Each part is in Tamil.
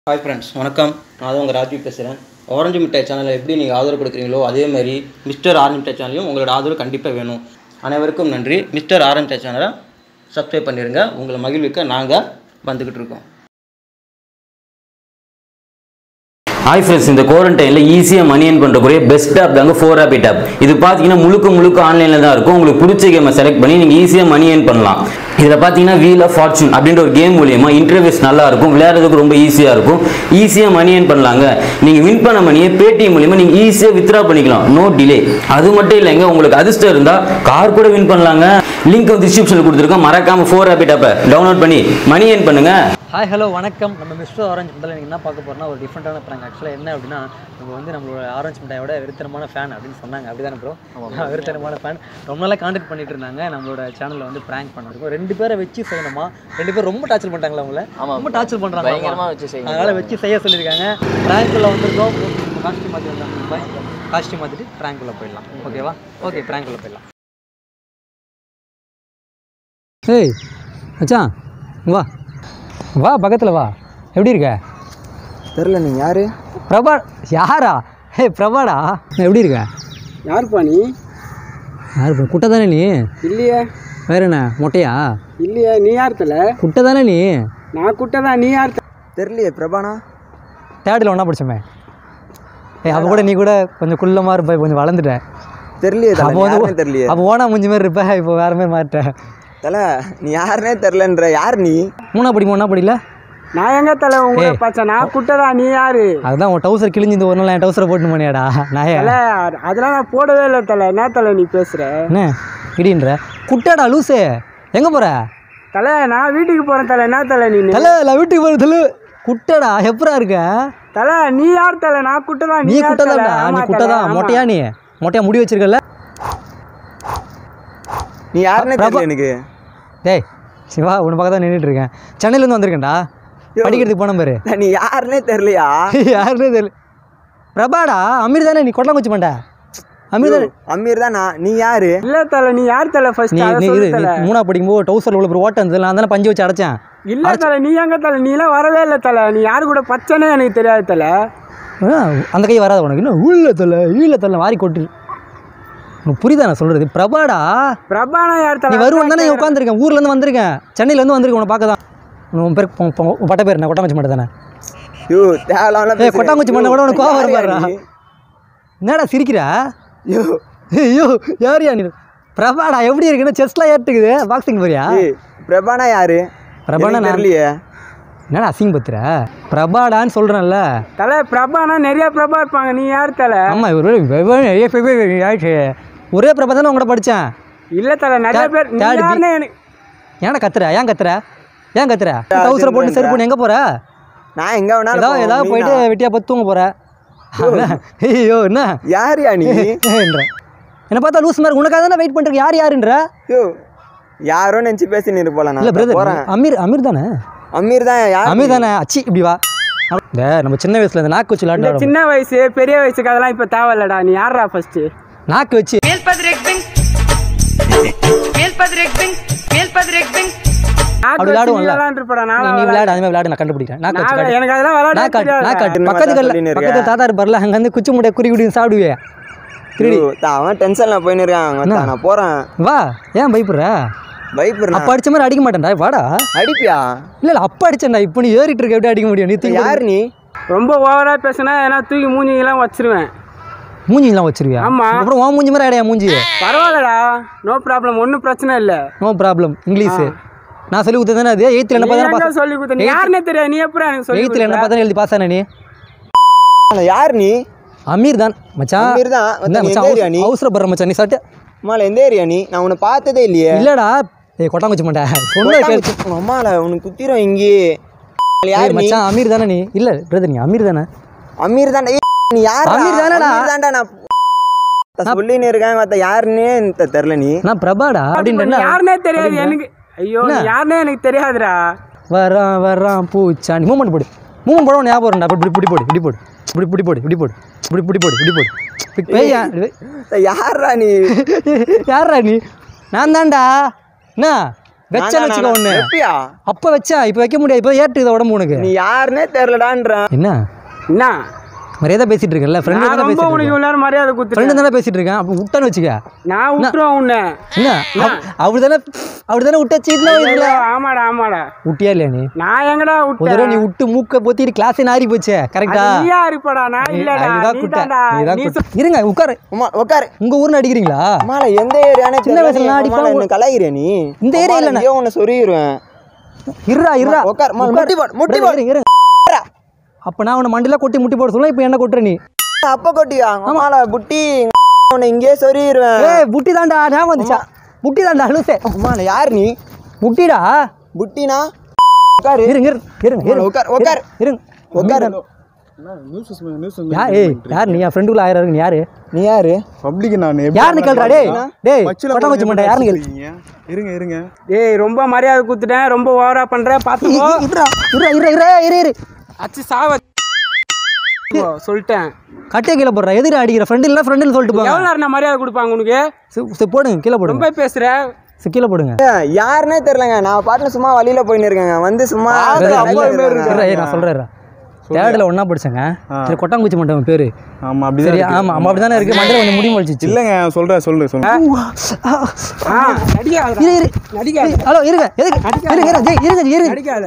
ஹாய் ஃப்ரெண்ட்ஸ் வணக்கம் நான் தான் உங்கள் ராஜீவ் பேசுகிறேன் ஆரஞ்சு மிட்டாய் சேனலில் எப்படி நீங்கள் ஆதரவு கொடுக்குறீங்களோ அதே மாதிரி மிஸ்டர் ஆரஞ்சு மிட்டாய் சேனலையும் உங்களோட ஆதரவு கண்டிப்பாக வேணும் அனைவருக்கும் நன்றி மிஸ்டர் ஆரஞ்சு மிட்டாய் சேனலை சப்ஸ்கிரைப் பண்ணிடுங்க உங்களை மகிழ்விக்க நாங்கள் வந்துக்கிட்டு இருக்கோம் ஹாய் ஃப்ரெண்ட்ஸ் இந்த குவாரண்டைனில் ஈஸியாக மணி ஏர்ன் பண்ணுறக்குரிய பெஸ்ட் ஆப் தாங்க ஃபோர் ஆப் ஆப் இது பார்த்தீங்கன்னா முழுக்க முழுக்க ஆன்லைனில் தான் இருக்கும் உங்களுக்கு பிடிச்ச கேமை செலக்ட் பண்ணி நீங்கள் ஈஸியாக மணி ஏர்ன் பண்ணலாம் இதில் பார்த்தீங்கன்னா வீல் ஆஃப் ஃபார்ச்சூன் அப்படின்ற ஒரு கேம் மூலியமா இன்டர்வியூஸ் நல்லா இருக்கும் விளையாடுறதுக்கு ரொம்ப ஈஸியாக இருக்கும் ஈஸியாக மணி ஏர்ன் பண்ணலாங்க நீங்கள் வின் பண்ண மணியை பேடிஎம் மூலியமா நீங்கள் ஈஸியாக வித்ரா பண்ணிக்கலாம் நோ டிலே அது மட்டும் இல்லைங்க உங்களுக்கு அதிர்ஷ்டம் இருந்தால் கார் கூட வின் பண்ணலாங்க லிங்க் டிஸ்கிரிப்ஷனில் கொடுத்துருக்கோம் மறக்காம ஃபோர் ஆப் ஆப்பை டவுன்லோட் பண்ணி மணி ஏர்ன் பண்ணுங்க ஹாய் ஹலோ வணக்கம் நம்ம மிஸ்டர் ஆரஞ்சு முதல்ல நீங்கள் என்ன பார்க்க போறோம்னா ஒரு டிஃப்ரெண்ட்டான ப்ராங்க் ஆக்சுவலாக என்ன அப்படின்னா நம்ம வந்து நம்மளோட ஆரஞ்சு மிட்டாயோட வெறித்தனமான ஃபேன் அப்படின்னு சொன்னாங்க அப்படிதானே ப்ரோ வெறித்தனமான ஃபேன் ரொம்ப நாளாக காண்டாக்ட் பண்ணிட்டு இருந்தாங்க நம்மளோட சேனலில் வந்து ப்ராங்க் பண்ணிருக்கோம் ரெண்டு பேரை வச்சு செய்யணுமா ரெண்டு பேரும் ரொம்ப டார்ச்சர் பண்ணிட்டாங்களா அவங்கள ரொம்ப டார்ச்சர் பண்ணுறாங்க பயங்கரமாக வச்சு செய்யணும் அதனால் வச்சு செய்ய சொல்லியிருக்காங்க ப்ராங்க்குள்ளே வந்திருக்கோம் காஸ்டியூம் மாற்றி வந்தாங்க பாய் காஸ்டியூம் மாற்றிட்டு ப்ராங்க்குள்ளே போயிடலாம் ஓகேவா ஓகே ப்ராங்க்குள்ளே போயிடலாம் ஏய் மச்சான் வா வா பக்கத்தில் வா எப்படி இருக்க தெரில நீ யாரு பிரபா யாரா ஹே பிரபாடா எப்படி இருக்க யாருப்பா நீ யார் பா- குட்டை தானே நீ இல்லையே வேற என்ன மொட்டையா இல்லையே நீ யார் தல குட்டை தானே நீ நான் குட்டை தான் நீ யார் தெரியலையே பிரபானா தேர்டில் ஒன்றா படிச்சோமே ஏய் அப்போ கூட நீ கூட கொஞ்சம் குள்ளமாக இருப்ப கொஞ்சம் வளர்ந்துட்ட தெரியலையே தல அப்போ நீ யாருன்னே வந்து தெரியலையே அப்போ ஓனா முஞ்சி மாதிரி இருப்ப இப்போ வேற மாதிரி மாறிட்ட தல நீ யாருன்னே தெரிலன்ற யார் நீ மூணா படிக்கும் ஒன்றா படிக்கல நான் எங்க தல உங்களை பச்சை நான் குட்டை தான் நீ யாரு அதுதான் உன் டவுசர் கிழிஞ்சு இந்த ஒரு நாள் என் டவுசரை போட்டு மணியாடா நாயே தல அதெல்லாம் நான் போடவே இல்லை தல என்ன தல நீ பேசுற என்ன இடின்ற குட்டாடா லூசு எங்கே போகிற தல நான் வீட்டுக்கு போறேன் தல என்ன தல நீ தல நான் வீட்டுக்கு போகிற தல குட்டடா எப்பரா இருக்க தல நீ யார் தல நான் குட்டை தான் நீ யார் குட்டை தல? தான்டா நீ ஆமா குட்டை தல, தான் ஆமா. மொட்டையா நீ மொட்டையா முடி வச்சிருக்கல நீ யாருன்னே தெரியல எனக்கு டேய் சிவா உன்னை பக்கம் தான் நின்றுட்டு இருக்கேன் சென்னையிலேருந்து வந்திருக்கேன்டா படிக்கிறதுக்கு போன பாரு நீ யாருன்னே தெரியலையா யாருன்னே தெரியல பிரபாடா அமீர் தானே நீ கொட்டங்குச்சி மாட்டா அமீர் தானே அமீர் தான் நான் நீ யாரு இல்ல தல நீ யார் தல ஃபர்ஸ்ட் நீ அத நீ சொல்லு இரு தல நீ மூணா படிக்கும்போது டவுசரில் உள்ள ஒரு ஓட்டம் இருந்தது நான் தானே பஞ்சு வச்சு அடைச்சேன் இல்ல தல நீ எங்க தல நீ எல்லாம் வரவே இல்ல தல நீ யாரு கூட பச்சனே எனக்கு தெரியாது தல ஆ, அந்த கை வராது உனக்கு இன்னும் உள்ள தலை ஈழ தலை வாரி கொட்டு உனக்கு புரியுதா நான் சொல்கிறது பிரபாடா பிரபானா யார் நீ தல வருவான் தானே உட்காந்துருக்கேன் ஊர்லேருந்து வந்திருக்கேன் சென்னையிலேருந்து வந்திருக்கேன் உன்னை பார்க்க தான் உன் பேர் உன் உன் உன் பட்ட பேர் என்ன கொட்டாங்குச்சி மாட்டே தானே யோ தேவலாம்ல ஏய் கொட்டாங்குச்சி மண்ணை கூட உனக்கு கோவம் வரும் பாருடா என்னடா சிரிக்கிற யோ ஐயோ யாரியா நீ பிரபாடா எப்படி இருக்குன்னு செஸ்லாம் ஏற்றுக்குது பாக்ஸிங் போறியா ஏய் பிரபானா யாரு பிரபானா எனக்கு நான் தெரியலையே என்னடா அசிங்க பத்துற பிரபாடான்னு சொல்கிறேன்ல தல பிரபானா நிறைய பிரபா இருப்பாங்க நீ யார் தல ஆமாம் இவர் ஆயிடுச்சு ஒரே பிரபா தானே உங்கள்கிட்ட படித்தேன் இல்ல தல நிறைய Third- பேர் நீ third யாருன்னு எனக்கு ஏன்டா கத்துற ஏன் கத்துற ஏன் கத்துற டவுசரை போட்டு செருப்பு போட்டு எங்கே போற நான் எங்க வேணாலும் ஏதாவது போவேன். ஏதாவது நீ போயிட்டு நான். வெட்டியா பார்த்து தூங்க போற ஐயோ என்ன யாருயா நீ ஏன்ற என்ன பார்த்தா லூஸ் மாதிரி உனக்காக தானே வெயிட் பண்ணிருக்க யார் யாருன்ற யோ யாரோ நினைச்சு பேசி நீ போல இல்ல நான் பிரதர் போறேன் அமீர் அமீர் தானே அமீர் தான் யார் அமீர் தானே அச்சி இப்படி வா இந்த நம்ம சின்ன வயசுல இந்த நாக்கு வச்சு இந்த விளையாட்டு சின்ன வயசு பெரிய வயசுக்கு அதெல்லாம் இப்ப தேவையில்லடா நீ யாரா ஃபர்ஸ்ட் நாக்கு வச்சு Meel Padrek Bing. Meel Padrek Bing. Meel Padrek Bing. அப்படி விளையாடுவோம்ல இருப்படா நீ நீ விளையாடு அந்த மாதிரி விளையாடு நான் கண்டுபிடிக்கிறேன் நாக்கு வச்சு காட்டு. எனக்கு அதெல்லாம் விளையாட நாக்கு காட்டு தெரியாதுடா. நாக்கு காட்டு இந்த பக்கத்து மாதிரி கல்ல சொல்லின்னு இருக்க. பக்கத்து தாத்தா இருப்பார்ல அங்க வந்து குச்சி முட்டை குறி குடி சாப்பிடுவே திருடி ஐயோ, தா, அவன் டென்ஷன்ல போயின்னு இருக்கான் மச்சான், நான் போறேன் வா ஏன் பயப்படுற பயப்படுறேன் அப்ப அடிச்ச மாதிரி அடிக்க மாட்டேன்டா வாடா அடிப்பியா இல்ல இல்ல அப்ப அடிச்சேன்டா இப்போ நீ ஏறிட்டு இருக்க எப்படி அடிக்க முடியும் நீ தூக்கி யார் நீ ரொம்ப ஓவரா பேசினா ஏன்னா தூக்கி மூஞ்சிலாம் வச்சிருவேன் மூஞ்சிலாம் வச்சிருவியா ஆமா. அப்புறம் உன் மூஞ்சி மாதிரி அடையா மூஞ்சி பரவாயில்லடா நோ ப்ராப்ளம் ஒன்றும் பிரச்சனை இல்லை நோ ப்ராப்ளம் இங்கிலீஷ் நான் சொல்லி கொடுத்தது தானே அது எயித்தில் என்ன பார்த்தா சொல்லி கொடுத்த நீ யாருன்னே தெரியாது நீ எப்பறம் எனக்கு சொல்லி எயித்தில் என்ன பார்த்தா எழுதி பாஸ் ஆன நீ கொடுத்த? யார் நீ அமீர் தான் மச்சான் அமீர் தான். என்ன நீ மச்சான் எந்த ஏரியா நீ? அவசர- அவசரப்படுற மச்சான் நீ சட்டு அம்மால எந்த ஏரியா நீ நான் உன்னை பார்த்ததே இல்லையே இல்லடா ஏய் கொட்டாங்குச்சி மாட்டேன் சொன்ன கேட்டு உன் அம்மால உனக்கு குத்திரும் இங்கே யார் ஏய் நீ மச்சான் அமீர் தானே நீ இல்ல பிரதர் நீ அமீர் தானே அமீர் தான்டா ஏய், நீ யார் அமீர் தானடா? தான்டா நான் சொல்லின்னு இருக்காங்க மத்த யாருன்னே எனக்கு தெரியல நீ நான் பிரபாடா அப்படின்ற யாருன்னே தெரியாது எனக்கு ஐயோ நீ யாருன்னே எனக்கு தெரியாதுடா வரான் வரான் பூச்சாண்டி மூமெண்ட் போடு மூமெண்ட் போட ஞாபகம் வரும்டா இப்படி இப்படி போடு இப்படி போடு இப்படி இப்படி போடு இப்படி போடு இப்படி இப்படி போடு இப்படி போடு இப்படி பேயா யாரா நீ யாரா நீ நான் தான்டா என்ன வச்சேன்னு வச்சுக்கோ ஒன்று எப்பயா அப்போ வச்சேன் இப்போ வைக்க முடியாது இப்போ ஏற்றுக்குது உடம்பு உனக்கு நீ யாருன்னே தெரிலடான்றேன் என்ன என்ன மரியாதை பேசிட்டு இருக்கேன்ல ஃப்ரெண்டு நான் தானே ரொம்ப பேசிட்டு உனக்கு இருக்கேன் இவ்வளவு நேரம் மரியாதை ஃப்ரெண்டு கொடுத்துட்டேன் தானே பேசிட்டு இருக்கேன் அப்போ விட்டான்னு வச்சுக்க நான் விட்டுருவேன் உன்னை என்ன அவர் தானே அவர் தானே விட்ட சீட்ல இல்லை ஆமாடா ஆமாடா விட்டியா இல்லையா நீ நான் எங்கடா ஒரு தடவை விட்டேன் நீ விட்டு மூக்க பொத்திட்டு கிளாஸே நாரி போச்சே கரெக்டா அது நீயா இருப்படா நான் இல்லடா நீதான் நீ குட்ட தான்டா நீதான் நீ குட்ட இருங்க உட்காரு அம்மா உட்காரு உங்க ஊர்ல அடிக்கிறீங்களா அம்மால எந்த ஏரியானே சின்ன வயசுல நான் அடிப்பேன். என்ன கலாயிற நீ இந்த ஏரியா இல்ல நான். இல்ல உன்னை சொருகிருவேன் இருடா இருடா உட்காரு, அம்மா, முட்டி போடு, முட்டி இருங்க, போடு. இருங்க, இருங்க. அப்ப நான் உன்னை மண்டில கொட்டி முட்டி போட சொல்ல இப்போ என்ன கொட்டுற நீ அப்ப கொட்டியா அம்மால புட்டி உன்னை இங்கேயே சொருகிருவேன் ஏய் புட்டி தான்டா ஞாபகம் வந்துச்சா புட்டி தான்டா லூசே அம்மால யார் நீ புட்டிடா புட்டினா உட்காரு இருங்க இருங்க இருங்க இருங்க உட்காரு, உட்காரு. இருங்க உட்காரு யார் ஏய் யார் நீ என் ஃப்ரெண்டுக்குள்ள ஆயிரம் இருக்கு நீ யாரு நீ யாரு பப்ளிக் நான் யாருன்னு கேளுடா டேய் டேய் மச்சில கொட்டை வச்சு மாட்டேன் யாருன்னு கேளு இருக்கீங்க இருங்க இருங்க ஏய் ரொம்ப மரியாதை கொடுத்துட்டேன் ரொம்ப ஓவரா பண்ற பாத்துக்கோ இருடா இருடா இருடா இருடா இரு இரு அச்சு சாவ ஓ, சொல்லிட்டேன் கட்டே கீழே போடுறா எதிர அடிக்கிற ஃப்ரெண்டு இல்லை ஃப்ரெண்டுன்னு சொல்லிட்டு போங்க எவ்வளவு நேரம் நான் மரியாதை கொடுப்பாங்க உனக்கு சரி, சரி, போடுங்க கீழே போடுங்க ரொம்ப பேசுற சரி, கீழே போடுங்க யாருன்னே தெரியலங்க நான் பாட்டுல சும்மா வழியில போயின்னு இருக்கேங்க வந்து சும்மா இருடா, ஏய், நான் சொல்றேன் தேர்டில் ஒண்ணா படிச்சேங்க சரி கொட்டாங்குச்சி மாட்டேன் பேரு ஆமா அப்படிதான் சரி இருக்கு. ஆமா ஆமா அப்படிதானே இருக்கு மண்டல கொஞ்சம் முடி முளைச்சிச்சு இல்லைங்க சொல்றேன் சொல்லு சொல்லு ஆ, நடிக்காத இரு இரு நடிக்காத ஏய், ஹலோ இருங்க எதுக்கு இருங்க இருங்க ஜெய், இருங்க இருங்க நடிக்காத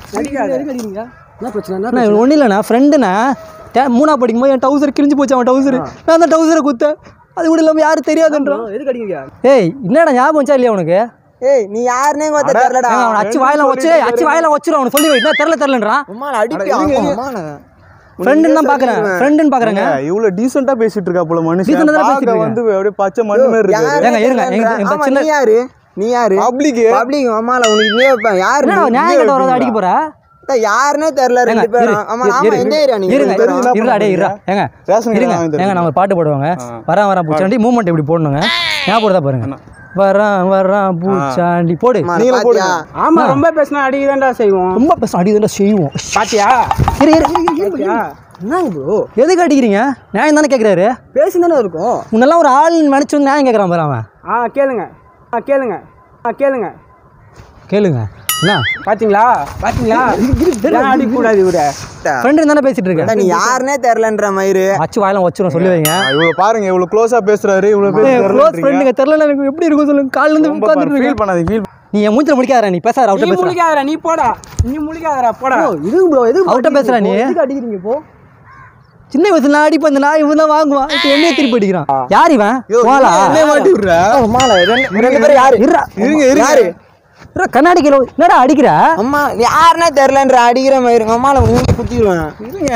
நடிக்காத அண்ணா இவன் ஒன்றும் இல்லைண்ணா ஃப்ரெண்டுண்ணா டே மூணா படிக்கும்போது என் டவுசர் கிழிஞ்சு போச்சு அவன் டவுசர் நான் அந்த டவுசரை குத்தேன் அது கூட இல்லாமல் யாரும் தெரியாதுன்றான் எதுக்கு அடிக்கிறீங்க ஏய் என்னடா ஞாபகம் வச்சா இல்லையா உனக்கு ஏய் நீ யாருன்னே கொத்த தெரியலடா ஏங்க, அவனை அச்சு வாயில வச்சு அச்சு வாயில வச்சிரும் அவனை சொல்லி வை என்ன தெரில தெரிலன்றான் அம்மால அடிப்பியா அம்மால ஃப்ரெண்டுன்னு தான் பார்க்குறேன் ஃப்ரெண்டுன்னு பார்க்குறேங்க இவ்வளவு டீசெண்டா பேசிட்டு இருக்கா போல மனுஷன் Decent ஆ தான் பேசிட்டு பார்க்க வந்து அப்படியே பச்சை மண்ணு மாதிரி இருக்கு ஏங்க, இருங்க, எங்க- எங்க ஆமா, சின்ன- நீ யாரு நீ யாரு பப்ளிக் பப்ளிக் அம்மால உனக்கு இங்கே வைப்பேன் யாரு என்ன நீ? நியாயம் கட்ட வரத அடிக்க போற அதான் யாருன்னே தெரியல ஏங்க, ரெண்டு இரு, பேரும் ஆமா இரு, ஆமா இரு, எந்த ஏரியா நீங்க இருங்க ரெண்டு பேரும்? இருடா டேய் இருடா ஏங்க ரேஷன் இருங்க கடை வாங்கி ஏங்க நான் ஒரு பாட்டு போடுவாங்க வரேன் வரேன் பூச்சாண்டி மூமெண்ட் இப்படி போடணுங்க ஞாபகம் தான் பாருங்க வரான் வரான் பூச்சாண்டி போடு அம்மா, நீங்களே பாத்தியா? ஆமா ரொம்ப பேசினா அடிக்கதான்டா செய்வோம் ரொம்ப பேச அடி இதெல்லாம் செய்வோம் பாத்தியா இரு இரு, இரு, இரு, இரு, இரு. என்னங்க ப்ரோ எதுக்கு அடிக்கிறீங்க நியாயம் தானே கேட்குறாரு பேசி தானே இருக்கும் முன்னெல்லாம் ஒரு ஆள் நினச்சி வந்து நியாயம் கேட்குறான் பாரு அவன் ஆ கேளுங்க ஆ கேளுங்க ஆ கேளுங்க கேளுங்க என்ன பாத்தீங்களா பாத்தீங்களா ஏன் அடிக்கக்கூடாது இவர ஃப்ரெண்டு தானே பேசிட்டு இருக்கேன் அதான் நீ யாருன்னே தெரியலன்ற மயிறு அச்சு வாயிலாம் வச்சிரும் சொல்லி வைங்க இவ்வளவு பாருங்க இவ்வளவு க்ளோஸா பேசுறாரு இவ்வளவு க்ளோஸ் பேசுறாரு ஃப்ரெண்டுங்க தெரியல எனக்கு எப்படி இருக்கும் சொல்லுங்க காலில் இருந்து உட்காந்துட்டு ஃபீல் இருக்கேன் பண்ணாதீங்க ஃபீல் நீ என் மூஞ்சில முடிக்காதடா நீ பேசாத நீ அவர்கிட்ட பேசுற முழிக்காதடா நீ போடா நீ முழிக்காதடா போடா இதுக்கு ப்ரோ எதுக்கு அவர்கிட்ட பேசுறா நீ அடிக்கிறீங்க இப்போ சின்ன வயசுல நான் அடிப்பேன் இந்த நாய் இவன் தான் வாங்குவான் இப்போ என்னைய திருப்பி அடிக்கிறான் யார் இவன் போலா மாட்டி விடுற அம்மால ரெண்டு ரெண்டு பேரும் யாரு இருடா இருங்க இருங்க யாரு இருடா, கண்ணாடி கிலோ என்னடா அடிக்கிற அம்மா நீ யாருன்னே தெரியலன்ற அடிக்கிற மயிறு அம்மால உங்களுக்கு குத்திடுவேன் இருங்க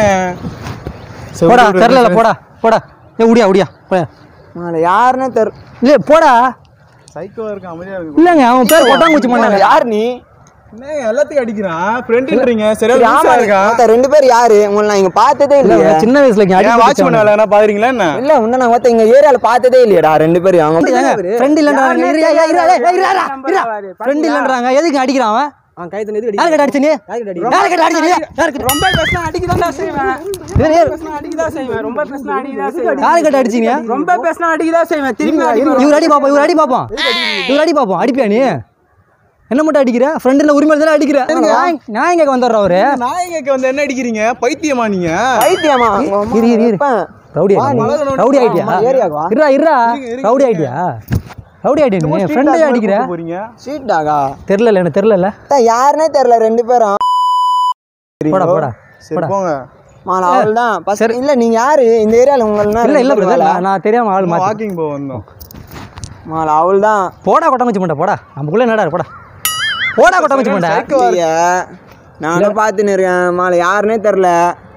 போடா தெரில போடா போடா ஏ உடியா உடியா போடா அம்மால யாருன்னே தெரியல இல்லை போடா சைக்கோவா இருக்க அமைதியா இருக்கு இல்லைங்க அவன் பேர் கொட்டாங்குச்சி பண்ணாங்க யார் நீ என்னங்க எல்லாத்தையும் அடிக்கிறான் ஃப்ரெண்ட்ன்றீங்க சரியா சரி, லூசா ஆமா இருக்கா மொத்த ரெண்டு பேர் யாரு உங்களை நான் இங்க பார்த்ததே இல்லையா சின்ன வயசுல இங்க ஏன் அடி வாட்ச்மேன் வேலை என்ன பாக்குறீங்களா என்ன இல்ல உன்ன நான் மொத்த இங்க ஏரியால பார்த்ததே இல்லையடா ரெண்டு பேரும் அவங்க ஃப்ரெண்ட் இல்லன்றாங்க இருடா, இருடா, இருடா, இருடா, இருடா, இருடா, இருடா. ஃப்ரெண்ட் இல்லன்றாங்க எதுக்கு அடிக்கிறான் அவன் அவன் கை தண்ணி யாரு கிட்ட அடிச்சு நீ யாரு கிட்ட அடிச்சு நீ யாரு கிட்ட ரொம்ப பேசினா அடிக்கதான்டா செய்வேன் இரு, இரு. பேசினா அடிக்கதான் செய்வேன் ரொம்ப பேசினா அடிக்கதான் செய்வேன் யாரு கிட்ட அடிச்சீங்க ரொம்ப பேசினா அடிக்கதான் செய்வேன் திரும்பி அடிப்பேன் இவர் அடி பாப்போம் இவர் அடி பாப்போம் இவர் அடி பாப்போம் அடிப்பியா நீ என்ன மட்டும் அடிக்கிற ஃப்ரெண்டில் உரிமை தானே அடிக்கிற நான் நான் இங்கே வந்துடுறோம் அவரு நாயங்க வந்து என்ன அடிக்கிறீங்க பைத்தியமா நீங்க பைத்தியமா அவங்க அம்மா இரு இரு இரு வைப்பேன். ரவுடி ரவுடி ஆயிட்டியா ஏரியாவா? இருடா இருடா ரவுடி ஆயிட்டியா ரவுடி ஆயிட்டியா நீ ஃப்ரெண்டே அடிக்கிற போறீங்க ஸ்ட்ரீட் டாகா தெரில எனக்கு தெரில அதான் யாருன்னே தெரியல ரெண்டு பேரும் போடா போடா சரி போடா போங்க மாலா அவள்தான் பச- இல்ல நீங்க யாரு இந்த ஏரியால உங்களா இல்ல இல்ல பிரதர் நான் தெரியாம ஆள் மாத்தி வாக்கிங் போக வந்தோம் மாலா அவள்தான் போடா கொட்டாங்குச்சி மாட்டா போடா நமக்குள்ள என்னடா இருக்கு, போடா போடா கொட்டாங்குச்சி மாட்டா இல்லையே. நானும் பார்த்துன்னு இருக்கேன் மாலை யாருன்னே தெரில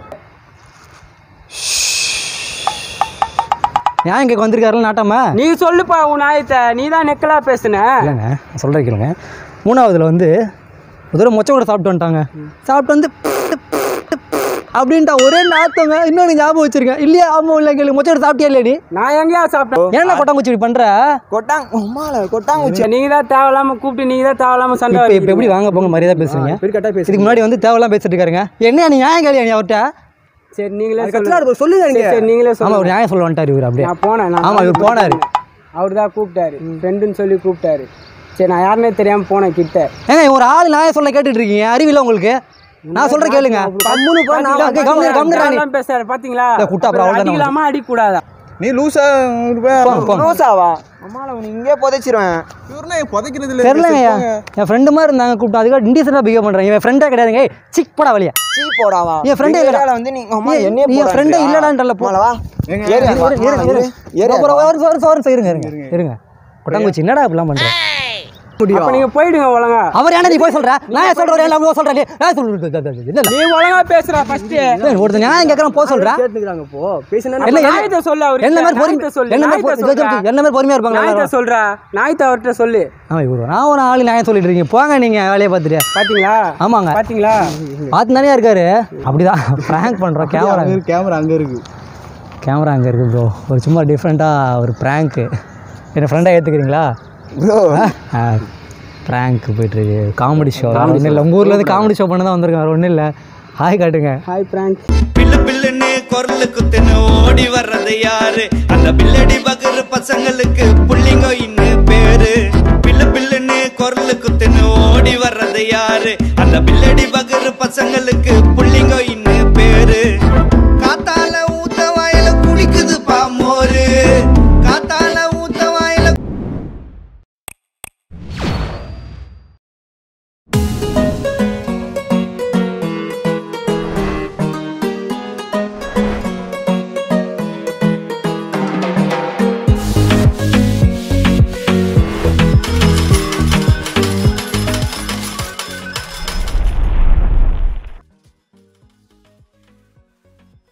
ஏன் இங்கே வந்திருக்காருல நாட்டாம நீ சொல்லுப்பா உன் ஆயத்தை நீ தான் நெக்கலா பேசுன இல்லைங்க நான் சொல்கிறேன் கேளுங்க மூணாவதுல வந்து ஒரு தடவை மொச்சை கூட சாப்பிட்டு வந்துட்டாங்க சாப்பிட்டு வந்து அப்படின்ட்டா ஒரே நாத்தங்க இன்னொன்று ஞாபகம் வச்சிருக்கேன் இல்லையா ஆமாம் இல்லை கேளு மொச்சை கூட சாப்பிட்டியா இல்லையா நீ நான் எங்கேயா சாப்பிட்டேன் ஏன்னா கொட்டாங்குச்சி இப்படி பண்ற கொட்டாங் மாலை கொட்டாங்குச்சி நீங்க தான் தேவையில்லாம கூப்பிட்டு நீங்க தான் தேவையில்லாம சண்டை இப்போ இப்போ எப்படி வாங்க போங்க மரியாதை பேசுறீங்க இதுக்கு முன்னாடி வந்து தேவையெல்லாம் பேசிட்டு இருக்காருங்க என்ன நீ நியாயம் கேளியா நீ அவர்கிட்ட சரி நீங்களே சொல்லுங்க சொல்லுங்க சரி, சரி நீங்களே ஆமா சொல்லுங்க ஒரு நியாயம் சொல்ல வந்துட்டாரு இவர் அப்படியே நான் போனேன் நான் ஆமா இவர் போனாரு அவர் தான் கூப்பிட்டாரு ஃப்ரெண்டுன்னு சொல்லி கூப்பிட்டாரு சரி நான் யாருன்னே தெரியாம போனேன் கிட்ட ஏங்க ஒரு ஆள் நான் சொல்ல கேட்டுட்டு இருக்கீங்க அறிவில்லை உங்களுக்கு நான் சொல்கிறேன் கேளுங்க கம்முனு போ, நான் இல்ல, கம்முனு, கம்முனு ராணி. எல்லாம் பேசுறாரு பாத்தீங்களா இல்ல, குட்டா அப்புறம் அவ்வளவுதானே அடிக்கலாமா அடிக்கூடாதா நீ லூசா போங்க, போங்க. ரோசாவா அம்மால உன்னை இங்கே புதைச்சிருவேன் இவருனா புதைக்கிறது இல்லை தெரிலங்கய்யா என் ஃப்ரெண்டு மாதிரி இருந்தாங்க கூப்பிட்டு அதுக்காக இன்டீசெண்டாக பிஹேவ் பண்ணுறேன் இவன் ஃப்ரெண்டே கிடையாதுங்க ஏய், சிக் போடா வழியா சீ போடாவா என் friend ஏ இல்லடா. ஏரியால வந்து நீ அம்மா நீ- என்னைய நீ என் போடாதீங்க. friend ஏ இல்லடான்றல போ. அம்மால வா ஏங்க, ஏறு, இரு, வா, இரு, இரு, அம்மால இரு. ஏறு. ஏறு, அப்புறம் வா. ஒரு ஒரு ஒரு இருங்க இருங்க இருங்க கொட்டாங்குச்சி என்னடா இப்படிலாம் பண்ணுறேன் அப்ப நீங்க போயிடுங்க ஒழுங்கா அவர் ஏன்னா நீ போய் சொல்ற நான் ஏன் சொல்றேன் எல்லாம் அவ்வளோ சொல்றேன் நீ நான் சொல்றேன் என்ன நீ ஒழுங்கா பேசுறா ஃபர்ஸ்ட் ஒருத்தர் நியாயம் கேட்கறான் போக சொல்றேன் கேட்டுக்கிறாங்க போ பேசினா இல்ல, என்ன- நாயத்தை சொல்லு அவரு என்ன மாதிரி நாயத்தை பொறுமை சொல்லு என்ன மாதிரி நாயத்தை பொறு- சொல்றா என்ன மாதிரி பொறுமையா இருப்பாங்க நாயத்தை எல்லாரும்? சொல்றா நாயத்தை அவர்கிட்ட சொல்லு ஆமா இவரு நான் ஒரு ஆள் நியாயம் சொல்லிட்டு இருக்கீங்க போங்க நீங்க வேலையை பார்த்துட்டு பாத்தீங்களா ஆமாங்க பாத்தீங்களா பார்த்து தானே இருக்காரு அப்படிதான் ப்ராங்க் பண்றோம் கேமரா அங்க இருக்கு கேமரா அங்க இருக்கு கேமரா அங்கே இருக்கு ப்ரோ ஒரு சும்மா டிஃப்ரெண்ட்டாக ஒரு ப்ராங்க்கு என்ன ஃப்ரெண்டாக ஏற்றுக்கிறீங்களா ப்ராங்க் போயிட்டுருக்கு காமெடி ஷோ ஒன்றும் இல்லை உங்கள் ஊரில் இருந்து காமெடி ஷோ பண்ண தான் வந்திருக்கேன் வேறு ஒன்றும் இல்லை ஹாய் காட்டுங்க ஹாய் பிராங்க் பில்லு பில்லுன்னு குரலு குத்துன்னு ஓடி வர்றது யாரு அந்த பில்லடி பகரு பசங்களுக்கு புள்ளிங்க இன்னு பேரு பில்லு பில்லுன்னு குரலு குத்துன்னு ஓடி வர்றது யாரு அந்த பில்லடி பகரு பசங்களுக்கு